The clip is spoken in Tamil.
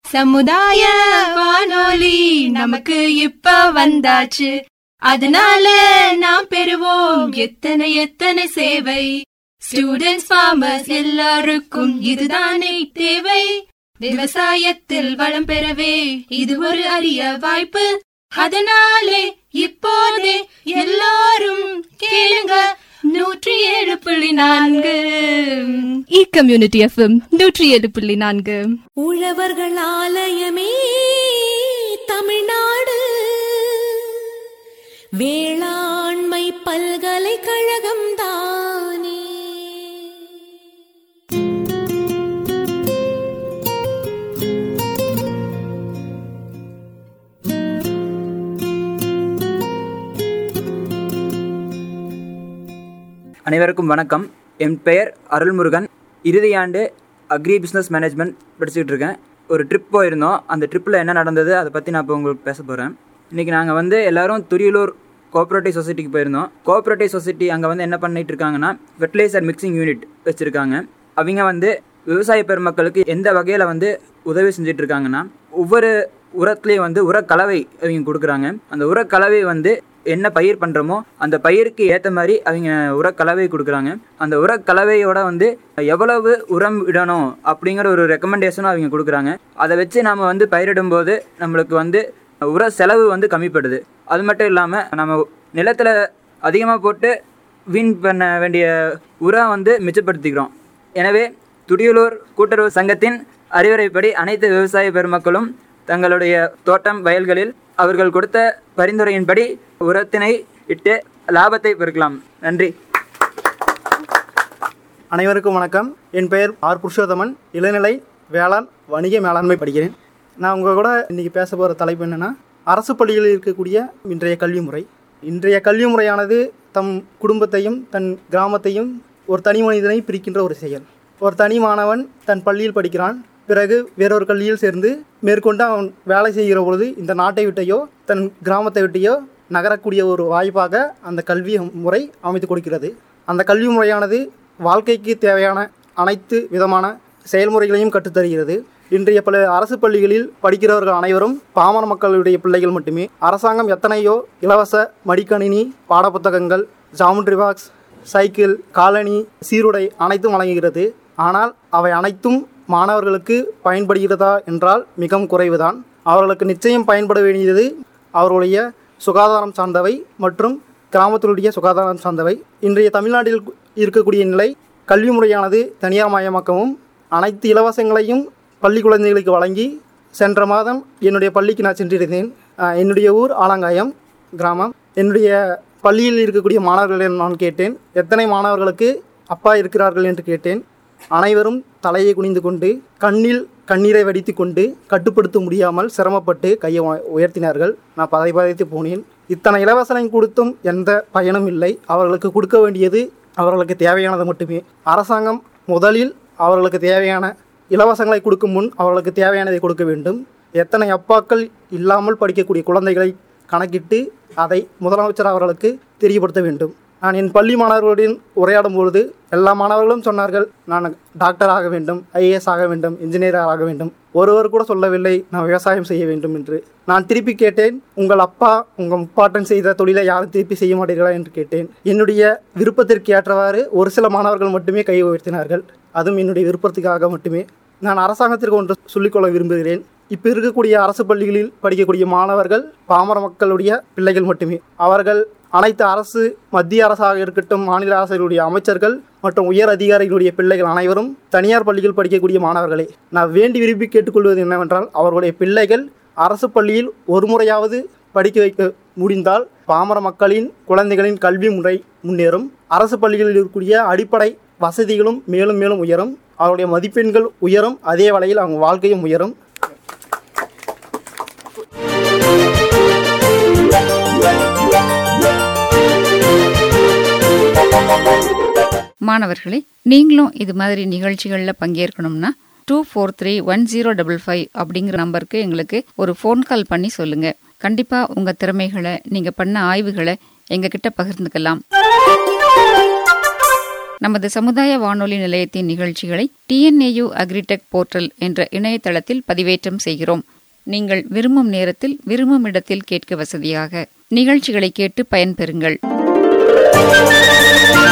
சமுதாய வானொலி நமக்கு இப்ப வந்தாச்சு அதனால நாம் பெறுவோம் எத்தனை எத்தனை சேவை ஸ்டூடெண்ட்ஸ் ஃபார்மர்ஸ் எல்லாருக்கும் இதுதானே தேவை விவசாயத்தில் வளம் பெறவே இது ஒரு அரிய வாய்ப்பு அதனாலே இப்போதே எல்லாரும் கேளுங்க நூற்றி ஏழு புள்ளி நான்கு இ கம்யூனிட்டி எஃப்எம் நூற்றி ஏழு புள்ளி நான்கு உழவர்கள் ஆலயமே தமிழ்நாடு வேளாண்மை பல்கலைக்கழகம் தானே அனைவருக்கும் வணக்கம் என் பெயர் அருள்முருகன் இறுதியாண்டு அக்ரி பிஸ்னஸ் மேனேஜ்மெண்ட் படிச்சுக்கிட்டு இருக்கேன் ஒரு ட்ரிப் போயிருந்தோம் அந்த ட்ரிப்பில் என்ன நடந்தது அதை பற்றி நான் இப்போ உங்களுக்கு பேச போகிறேன் இன்றைக்கி நாங்கள் வந்து எல்லாரும் துரியலூர் கோஆப்ரேட்டிவ் சொசைட்டிக்கு போயிருந்தோம் கோஆப்ரேட்டிவ் சொசைட்டி அங்கே வந்து என்ன பண்ணிட்டு இருக்காங்கன்னா ஃபெர்டிலைசர் மிக்சிங் யூனிட் வச்சுருக்காங்க அவங்க வந்து விவசாய பெருமக்களுக்கு எந்த வகையில் வந்து உதவி செஞ்சுட்டு இருக்காங்கன்னா ஒவ்வொரு உரத்துலேயும் வந்து உரக்கலவை அவங்க கொடுக்குறாங்க அந்த உரக்கலவை வந்து என்ன பயிர் பண்ணுறோமோ அந்த பயிருக்கு ஏற்ற மாதிரி அவங்க உரக்கலவை கொடுக்குறாங்க அந்த உரக்கலவையோட வந்து எவ்வளவு உரம் விடணும் அப்படிங்கிற ஒரு ரெக்கமெண்டேஷனும் அவங்க கொடுக்குறாங்க அதை வச்சு நாம் வந்து பயிரிடும்போது நம்மளுக்கு வந்து உர செலவு வந்து கம்மிப்படுது அது மட்டும் இல்லாமல் நம்ம நிலத்தில் அதிகமாக போட்டு வீண் பண்ண வேண்டிய உரம் வந்து மிச்சப்படுத்திக்கிறோம் எனவே துடியலூர் கூட்டுறவு சங்கத்தின் அறிவுரைப்படி அனைத்து விவசாய பெருமக்களும் தங்களுடைய தோட்டம் வயல்களில் அவர்கள் கொடுத்த பரிந்துரையின்படி உரத்தினை இட்டு லாபத்தை பெருக்கலாம் நன்றி அனைவருக்கும் வணக்கம் என் பெயர் ஆர் புருஷோத்தமன் இளநிலை வேளாண் வணிக மேலாண்மை படிக்கிறேன் நான் உங்கள் கூட இன்றைக்கி பேச போகிற தலைப்பு என்னென்னா அரசு பள்ளிகளில் இருக்கக்கூடிய இன்றைய கல்வி முறை இன்றைய கல்வி முறையானது தம் குடும்பத்தையும் தன் கிராமத்தையும் ஒரு தனி மனிதனை பிரிக்கின்ற ஒரு செயல் ஒரு தனி மாணவன் தன் பள்ளியில் படிக்கிறான் பிறகு வேறொரு கல்வியில் சேர்ந்து மேற்கொண்டு அவன் வேலை செய்கிற பொழுது இந்த நாட்டை விட்டையோ தன் கிராமத்தை விட்டையோ நகரக்கூடிய ஒரு வாய்ப்பாக அந்த கல்வி முறை அமைத்து கொடுக்கிறது அந்த கல்வி முறையானது வாழ்க்கைக்கு தேவையான அனைத்து விதமான செயல்முறைகளையும் கற்றுத்தருகிறது இன்றைய பல அரசு பள்ளிகளில் படிக்கிறவர்கள் அனைவரும் பாமர மக்களுடைய பிள்ளைகள் மட்டுமே அரசாங்கம் எத்தனையோ இலவச மடிக்கணினி பாடப்புத்தகங்கள் ஜாமெட்ரி பாக்ஸ் சைக்கிள் காலணி சீருடை அனைத்தும் வழங்குகிறது ஆனால் அவை அனைத்தும் மாணவர்களுக்கு பயன்படுகிறதா என்றால் மிகவும் குறைவுதான் அவர்களுக்கு நிச்சயம் பயன்பட வேண்டியது அவர்களுடைய சுகாதாரம் சார்ந்தவை மற்றும் கிராமத்தினுடைய சுகாதாரம் சார்ந்தவை இன்றைய தமிழ்நாட்டில் இருக்கக்கூடிய நிலை கல்வி முறையானது தனியார் மயமாக்கவும் அனைத்து இலவசங்களையும் பள்ளி குழந்தைகளுக்கு வழங்கி சென்ற மாதம் என்னுடைய பள்ளிக்கு நான் சென்றிருந்தேன் அஹ் என்னுடைய ஊர் ஆலங்காயம் கிராமம் என்னுடைய பள்ளியில் இருக்கக்கூடிய மாணவர்களிடம் நான் கேட்டேன் எத்தனை மாணவர்களுக்கு அப்பா இருக்கிறார்கள் என்று கேட்டேன் அனைவரும் தலையை குனிந்து கொண்டு கண்ணில் கண்ணீரை வடித்து கொண்டு கட்டுப்படுத்த முடியாமல் சிரமப்பட்டு கையை உய- உயர்த்தினார்கள் நான் பதை பதைத்து போனேன் இத்தனை இலவசனம் கொடுத்தும் எந்த பயனும் இல்லை அவர்களுக்கு கொடுக்க வேண்டியது அவர்களுக்கு தேவையானது மட்டுமே அரசாங்கம் முதலில் அவர்களுக்கு தேவையான இலவசங்களை கொடுக்கும் முன் அவர்களுக்கு தேவையானதை கொடுக்க வேண்டும் எத்தனை அப்பாக்கள் இல்லாமல் படிக்கக்கூடிய குழந்தைகளை கணக்கிட்டு அதை முதலமைச்சர் அவர்களுக்கு தெரியப்படுத்த வேண்டும் நான் என் பள்ளி மாணவர்களுடன் உரையாடும் பொழுது எல்லா மாணவர்களும் சொன்னார்கள் நான் டாக்டர் ஆக வேண்டும் ஐஏஎஸ் ஆக வேண்டும் இன்ஜினியர் ஆக வேண்டும் ஒருவர் கூட சொல்லவில்லை நான் விவசாயம் செய்ய வேண்டும் என்று நான் திருப்பி கேட்டேன் உங்கள் அப்பா உங்கள் முப்பாட்டன் செய்த தொழிலை யாரும் திருப்பி செய்ய மாட்டீர்களா என்று கேட்டேன் என்னுடைய விருப்பத்திற்கு ஏற்றவாறு ஒரு சில மாணவர்கள் மட்டுமே கை உயர்த்தினார்கள் அதுவும் என்னுடைய விருப்பத்துக்காக மட்டுமே நான் அரசாங்கத்திற்கு ஒன்று சொல்லிக்கொள்ள விரும்புகிறேன் இப்போ இருக்கக்கூடிய அரசு பள்ளிகளில் படிக்கக்கூடிய மாணவர்கள் பாமர மக்களுடைய பிள்ளைகள் மட்டுமே அவர்கள் அனைத்து அரசு மத்திய அரசாக இருக்கட்டும் மாநில அரசுகளுடைய அமைச்சர்கள் மற்றும் உயர் அதிகாரிகளுடைய பிள்ளைகள் அனைவரும் தனியார் பள்ளியில் படிக்கக்கூடிய மாணவர்களே நான் வேண்டி விரும்பி கேட்டுக்கொள்வது என்னவென்றால் அவர்களுடைய பிள்ளைகள் அரசு பள்ளியில் ஒரு முறையாவது படிக்க வைக்க முடிந்தால் பாமர மக்களின் குழந்தைகளின் கல்வி முறை முன்னேறும் அரசு பள்ளிகளில் இருக்கக்கூடிய அடிப்படை வசதிகளும் மேலும் மேலும் உயரும் அவருடைய மதிப்பெண்கள் உயரும் அதே வேளையில் அவங்க வாழ்க்கையும் உயரும் மாணவர்களே நீங்களும் இது மாதிரி நிகழ்ச்சிகளில் பங்கேற்கணும்னா two four three one zero double five அப்படிங்கிற நம்பருக்கு எங்களுக்கு ஒரு ஃபோன் கால் பண்ணி சொல்லுங்க கண்டிப்பா உங்க திறமைகளை நீங்க பண்ண ஆய்வுகளை எங்ககிட்ட பகிர்ந்துக்கலாம் நமது சமுதாய வானொலி நிலையத்தின் நிகழ்ச்சிகளை டிஎன்ஏயு அக்ரிடெக் போர்ட்டல் என்ற இணையதளத்தில் பதிவேற்றம் செய்கிறோம் நீங்கள் விரும்பும் நேரத்தில் விரும்பும் இடத்தில் கேட்க வசதியாக நிகழ்ச்சிகளை கேட்டு பயன்பெறுங்கள்